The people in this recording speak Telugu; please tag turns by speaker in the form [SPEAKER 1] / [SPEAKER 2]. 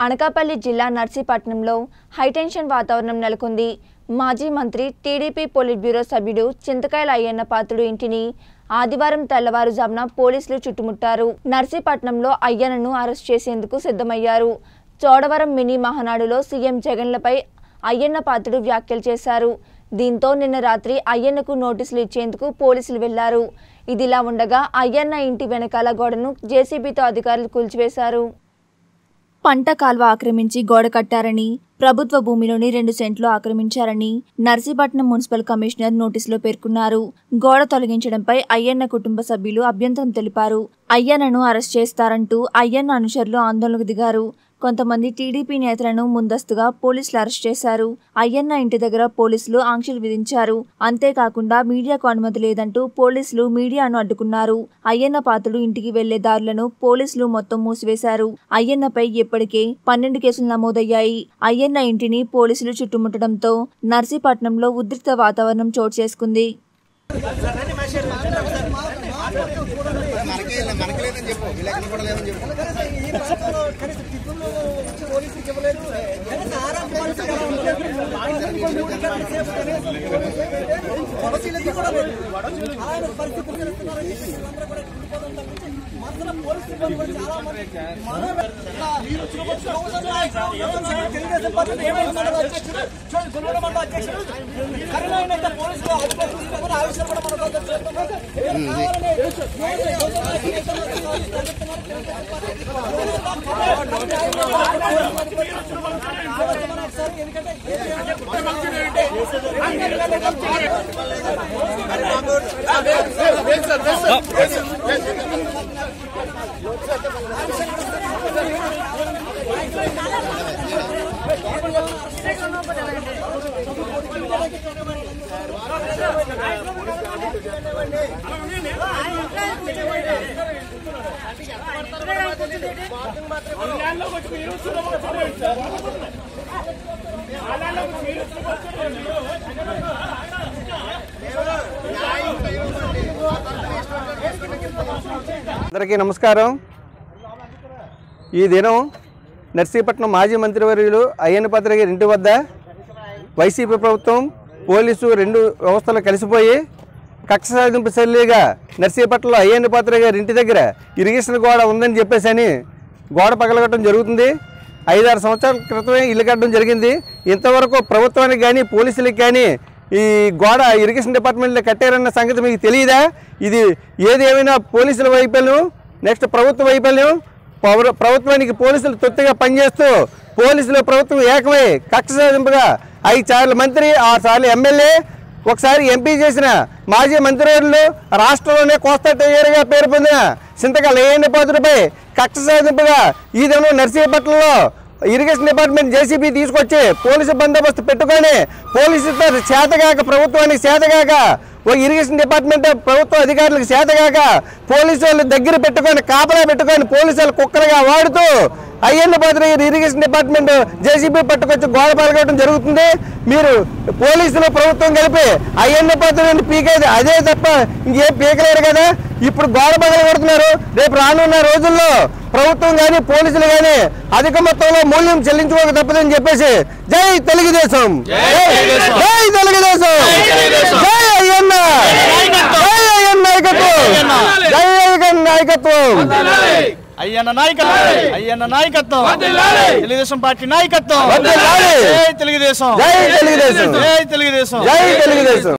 [SPEAKER 1] అనకాపల్లి జిల్లా నర్సీపట్నంలో హైటెన్షన్ వాతావరణం నెలకొంది మాజీ మంత్రి టీడీపీ పోలిట్ బ్యూరో సభ్యుడు చింతకాయల అయ్యన్న పాత్రుడు ఇంటిని ఆదివారం తెల్లవారుజామున పోలీసులు చుట్టుముట్టారు నర్సీపట్నంలో అయ్యన్నను అరెస్ట్ చేసేందుకు సిద్ధమయ్యారు చోడవరం మినీ మహానాడులో సీఎం జగన్లపై అయ్యన్న పాత్రుడు వ్యాఖ్యలు చేశారు దీంతో నిన్న రాత్రి అయ్యన్నకు నోటీసులు ఇచ్చేందుకు పోలీసులు వెళ్లారు ఇదిలా ఉండగా అయ్యన్న ఇంటి వెనకాల గోడను జేసీబీతో అధికారులు కూల్చివేశారు పంట కాల్వ ఆక్రమించి గోడ కట్టారని ప్రభుత్వ భూమిలోని రెండు సెంట్లు ఆక్రమించారని నర్సీపట్నం మున్సిపల్ కమిషనర్ నోటీసులో పేర్కొన్నారు గోడ తొలగించడంపై అయ్యన్న కుటుంబ సభ్యులు అభ్యంతరం తెలిపారు అయ్యన్నను అరెస్ట్ చేస్తారంటూ అయ్యన్న అనుచరులు ఆందోళనకు దిగారు కొంతమంది టీడీపీ నేతలను ముందస్తుగా పోలీసులు అరెస్ట్ చేశారు అయ్యన్న ఇంటి దగ్గర పోలీసులు ఆంక్షలు విధించారు అంతేకాకుండా మీడియాకు అనుమతి లేదంటూ పోలీసులు మీడియాను అడ్డుకున్నారు అయ్యన్న పాత్రుడు ఇంటికి వెళ్లే దారులను పోలీసులు మొత్తం మూసివేశారు అయ్యన్నపై ఇప్పటికే పన్నెండు కేసులు నమోదయ్యాయి అయ్యన్న ఇంటిని పోలీసులు చుట్టుముట్టడంతో నర్సీపట్నంలో ఉద్రిక్త వాతావరణం చోటు చేసుకుంది
[SPEAKER 2] మనకి మనకి లేదని చెప్పు వీళ్ళకి కూడా లేదని చెప్పు అందరికీ నమస్కారం ఈ దినం నర్సీపట్నం మాజీ మంత్రివర్యులు అయ్యన్న పాత్ర గారి ఇంటి వద్ద వైసీపీ ప్రభుత్వం పోలీసు రెండు వ్యవస్థలు కలిసిపోయి కక్ష సాధింపు శైలిగా నర్సీపట్నంలో అయ్యన్న పాత్ర గారి ఇంటి దగ్గర ఇరిగేషన్ గోడ ఉందని చెప్పేసి అని గోడ పగలగొట్టడం జరుగుతుంది ఐదారు సంవత్సరాల క్రితమే ఇల్లు కట్టడం జరిగింది ఇంతవరకు ప్రభుత్వానికి కానీ పోలీసులకు కానీ ఈ గోడ ఇరిగేషన్ డిపార్ట్మెంట్లో కట్టారన్న సంగతి మీకు తెలియదా ఇది ఏదేమైనా పోలీసుల వైఫల్యం నెక్స్ట్ ప్రభుత్వ వైఫల్యం పౌర- ప్రభుత్వానికి పోలీసులు తొత్తుగా పనిచేస్తూ పోలీసులు ప్రభుత్వం ఏకమై కక్ష సాధింపుగా ఐదు సార్లు మంత్రి ఆరు సార్లు ఎమ్మెల్యే ఒకసారి ఎంపీ చేసిన మాజీ మంత్రివర్యులు రాష్ట్రంలోనే కోస్తా టైగర్గా పేరు పొందిన సింతకాల ఏఎన్ పాత్రపై కక్ష సాధింపుగా ఈ దినం నర్సీపట్నంలో ఇరిగేషన్ డిపార్ట్మెంట్ జేసీబీ తీసుకొచ్చి పోలీసు బందోబస్తు పెట్టుకొని పోలీసులతో చేతగాక ప్రభుత్వానికి చేతగాక ఓ ఇరిగేషన్ డిపార్ట్మెంట్ ప్రభుత్వ అధికారులకు చేతగాక పోలీసు వాళ్ళు దగ్గర పెట్టుకొని కాపలా పెట్టుకొని పోలీసు వాళ్ళు కుక్కలుగా వాడుతూ అయ్యన్న పాత్ర ఇరిగేషన్ డిపార్ట్మెంట్ జేసీబీ పట్టుకొచ్చి గోడ పాల్గొనడం జరుగుతుంది మీరు పోలీసులు ప్రభుత్వం కలిపి అయ్యన్న పాత్ర నుండి పీకేది అదే తప్ప ఇంకేం పీకలేరు కదా ఇప్పుడు గోడ పగలు కొడుతున్నారు రేపు రానున్న రోజుల్లో ప్రభుత్వం కానీ పోలీసులు కానీ అధిక మొత్తంలో మూల్యం చెల్లించుకోక తప్పదని చెప్పేసి జై తెలుగుదేశం జై తెలుగుదేశం జై అయ్యన్న జై అయ్యన్న నాయకత్వం జై అయ్యన్న నాయకత్వం
[SPEAKER 3] అయ్యన్న నాయకత్వం అయ్యన్న నాయకత్వం తెలుగుదేశం పార్టీ నాయకత్వం
[SPEAKER 2] వర్ధిల్లాలి.
[SPEAKER 3] జై తెలుగుదేశం
[SPEAKER 2] జై తెలుగుదేశం
[SPEAKER 3] జై తెలుగుదేశం
[SPEAKER 2] జై తెలుగుదేశం